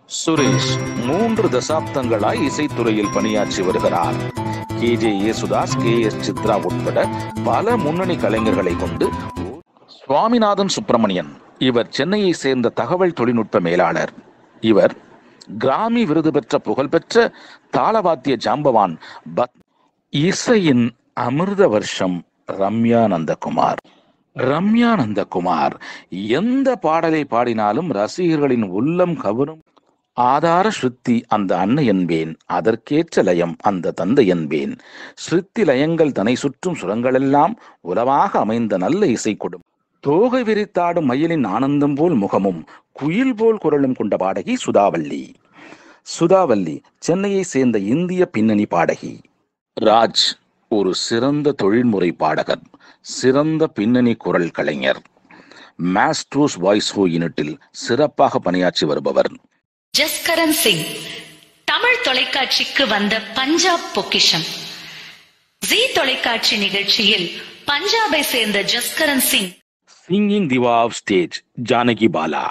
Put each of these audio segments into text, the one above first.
சுரேஷ் மூன்று தசாப்தங்களாய் இசைத்துறையில் பணியாற்றி வருகிறார் K J Yesudas K S Chithra உட்பட பல முன்னணி கலைஞர்களை கொண்டு சுவாமிநாதன் சுப்பிரமணியன் இவர் சென்னையை சேர்ந்த தகவல் தொழில்நுட்ப மேலாளர் இவர் கிராமி விருது பெற்ற புகழ்பெற்ற தாளவாத்திய ஜாம்பவான் பத் இசையின் அமிர்த வருஷம் ரம்யா நந்தகுமார் ரம்யா நந்தகுமார் எந்த பாடலை பாடினாலும் ரசிகர்களின் உள்ளம் கவரும் ஆதார ஸ்ருத்தி அந்த அன்னை என்பேன் அதற்கேற்ற லயம் அந்த தந்தை என்பேன் ஸ்ருத்தி லயங்கள் தனை சுற்றும் சுரங்களெல்லாம் உலவாக அமைந்த நல்ல இசை கொடும் தோகை விரித்தாடும் மயிலின் ஆனந்தம் போல் முகமும் குயில் போல் குரலும் கொண்ட பாடகி சுதாவல்லி சுதாவல்லி சென்னையை சேர்ந்த இந்திய பின்னணி பாடகி ராஜ் ஒரு சிறந்த தொழில்முறை பாடகர் சிறந்த பின்னணி குரல் கலைஞர் மாஸ்ட்ரோஸ் வாய்ஸ் ஹோ யூனிட்டில் சிறப்பாக பணியாற்றி வருபவர் ஜஸ்கரன் சிங் தமிழ் தொலைக்காட்சிக்கு வந்த பஞ்சாப் பொக்கிஷம் ஜி தொலைக்காட்சி நிகழ்ச்சியில் பஞ்சாபை சேர்ந்த Jaskaran Singh singing diva of stage Janaki Bala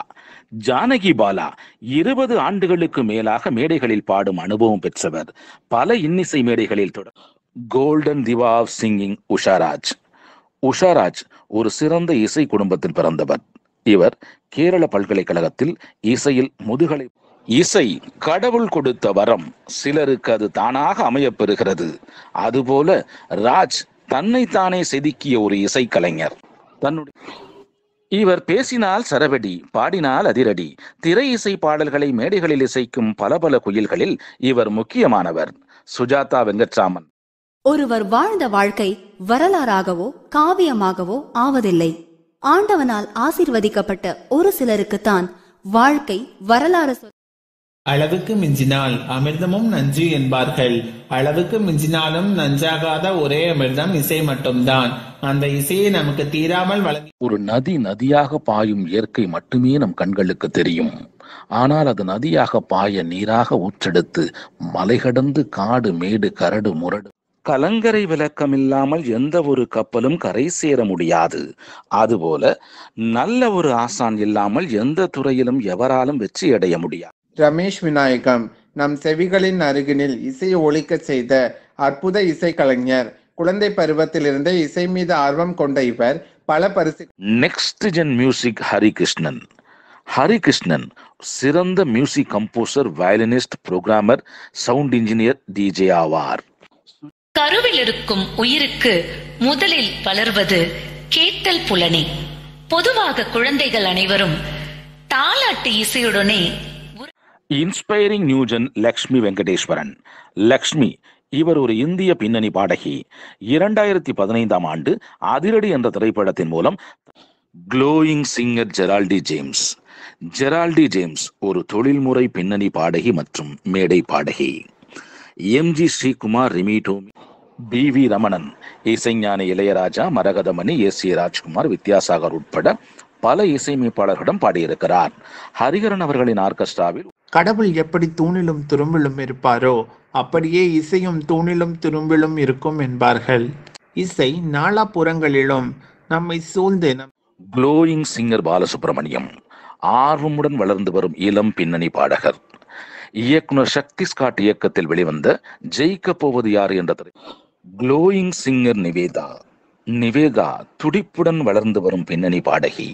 Janaki Bala இருபது ஆண்டுகளுக்கு மேலாக மேடைகளில் பாடும் அனுபவம் பெற்றவர் பல இன்னிசை மேடைகளில் தொட golden diva of singing Usharaj Usharaj ஒரு சிறந்த இசை குடும்பத்தில் பிறந்தவர் இவர் கேரள பல்கலைக்கழகத்தில் இசையில் முதுகலை இசை கடவுள் கொடுத்த வரம் சிலருக்கு அது தானாக அமையப் பெறுகிறது அதுபோல ராஜ் தன்னைத்தானே செதுக்கிய ஒரு இசைக்கலைஞர் தன்னுடைய இவர் பேசினால் சரவெடி பாடினால் அதிரடி திரை இசை பாடல்களை மேடைகளில் இசைக்கும் பல பல குயில்களில் இவர் முக்கியமானவர் சுஜாதா வெங்கட்ராமன் ஒருவர் வாழ்ந்த வாழ்க்கை வரலாறாகவோ காவியமாகவோ ஆவதில்லை ஆண்டவனால் ஆசிர்வதிக்கப்பட்ட ஒரு சிலருக்குத்தான் வாழ்க்கை வரலாறு சொல் அளவுக்கு மிஞ்சினால் அமிர்தமும் நஞ்சு என்பார்கள் அளவுக்கு மிஞ்சினாலும் நஞ்சாகாத ஒரே அமிர்தம் இசை மட்டும்தான் அந்த இசையை நமக்கு தீராமல் வழங்கி ஒரு நதி நதியாக பாயும் இயற்கை மட்டுமே நம் கண்களுக்கு தெரியும் ஆனால் அது நதியாக பாய நீராக ஊற்றெடுத்து மலை கடந்து காடு மேடு கரடு முரடு கலங்கரை விளக்கம் இல்லாமல் எந்த ஒரு கப்பலும் கரை சேர முடியாது அதுபோல நல்ல ஒரு ஆசான் இல்லாமல் எந்த துறையிலும் எவராலும் வெற்றி அடைய முடியாது ரமேஷ் விநாயகம் நம் செவிகளின் அருகினில் இசையை ஒலிக்கச் செய்த அற்புத இசைக்கலைஞர் குழந்தை பருவத்திலிருந்தே இசை மீது ஆர்வம் கொண்ட இவர் பல பரிசு next gen music Harikrishnan Harikrishnan சிறந்த music composer violinist programmer sound engineer DJ ஆவார் கருவில் இருக்கும் உயிருக்கு முதலில் வளர்வது கேட்டல் புலனே பொதுவாக குழந்தைகள் அனைவரும் தாலாட்டு இசையுடனே உரு- இன்ஸ்பைரிங் நியூஜன் லக்ஷ்மி வெங்கடேஸ்வரன் லக்ஷ்மி இவர் ஒரு இந்திய பின்னணி பாடகி இரண்டாயிரத்தி பதினைந்தாம் ஆண்டு அதிரடி என்ற திரைப்படத்தின் மூலம் க்ளோயிங் சிங்கர் ஜெரால்டி ஜேம்ஸ் ஜெரால்டி ஜேம்ஸ் ஒரு தொழில்முறை பின்னணி பாடகி மற்றும் மேடை பாடகி MG Sreekumar Rimi Tomy P V Ramanan Isaignani Ilaiyaraaja Maragathamani S A Rajkumar Vidyasagar உட்பட பல இசையமைப்பாளர்களிடம் பாடியிருக்கிறார் ஹரிஹரன் அவர்களின் ஆர்கெஸ்ட்ராவில் கடவுள் எப்படி தூணிலும் துரும்பிலும் இருப்பாரோ அப்படியே இசையும் தூணிலும் துரும்பிலும் இருக்கும் என்பார்கள் இசை நாலாபுறங்களிலும் நம்மை சூழ்ந்து நம் க்ளோயிங் சிங்கர் பாலசுப்ரமணியம் ஆர்வமுடன் வளர்ந்து வரும் இளம் பின்னணி பாடகர் இயக்குனர் சக்தி ஸ்காட் இயக்கத்தில் வெளிவந்த ஜெயிக்க போவது யார் என்ற திரை க்ளோயிங் சிங்கர் நிவேதா நிவேதா துடிப்புடன் வளர்ந்து வரும் பின்னணி பாடகி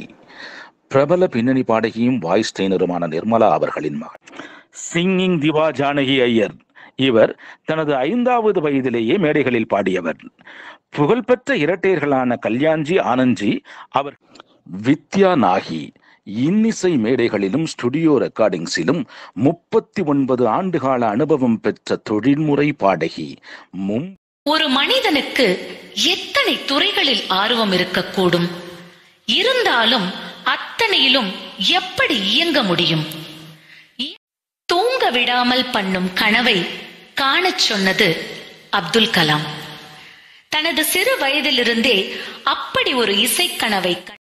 பிரபல பின்னணி பாடகியும் வாய்ஸ் ட்ரெயினருமான நிர்மலா அவர்களின் மகள் சிங்கிங் திவா ஜானகி ஐயர் இவர் தனது ஐந்தாவது வயதிலேயே மேடைகளில் பாடியவர் புகழ்பெற்ற இரட்டையர்களான கல்யாண்ஜி ஆனந்த்ஜி அவர் வித்யா நாகி இன்னிசை மேடைகளிலும் ஸ்டுடியோ ரெக்கார்டிங்ஸிலும் முப்பத்தி ஒன்பது ஆண்டுகால அனுபவம் பெற்ற தொழில்முறை பாடகி மும் ஒரு மனிதனுக்கு எத்தனை துறைகளில் ஆர்வம் இருக்கக்கூடும் இருந்தாலும் அத்தனையிலும் எப்படி இயங்க முடியும் இ- தூங்க விடாமல் பண்ணும் கனவை காணச் சொன்னது அப்துல் கலாம் தனது சிறு வயதிலிருந்தே அப்படி ஒரு இசைக்கனவை கண்டு